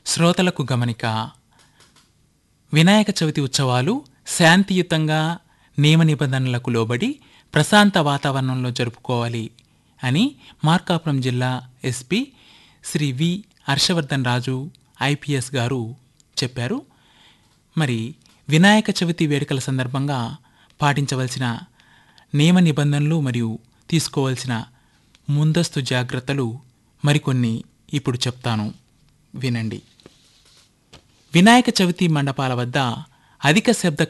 శ్రోతలకు గమనిక వినాయక చవితి ఉత్సవాలు శాంతియుతంగా నియమ నిబంధనలకు లోబడి ప్రశాంత వాతావరణంలో జరుపుకోవాలి అని మార్కాపురం జిల్లా SP Shri V Harshavardhan Raju IPS garu చెప్పారు మరి వినాయక చవితి వేడుకల సందర్భంగా పాటించవలసిన నియమ నిబంధనలు మరియు తీసుకోవాల్సిన ముందస్తు జాగ్రత్తలు మరికొన్ని ఇప్పుడు చెప్తాను వినండి వినాయక చవితి మండపాల వద్ద అధిక శబ్ద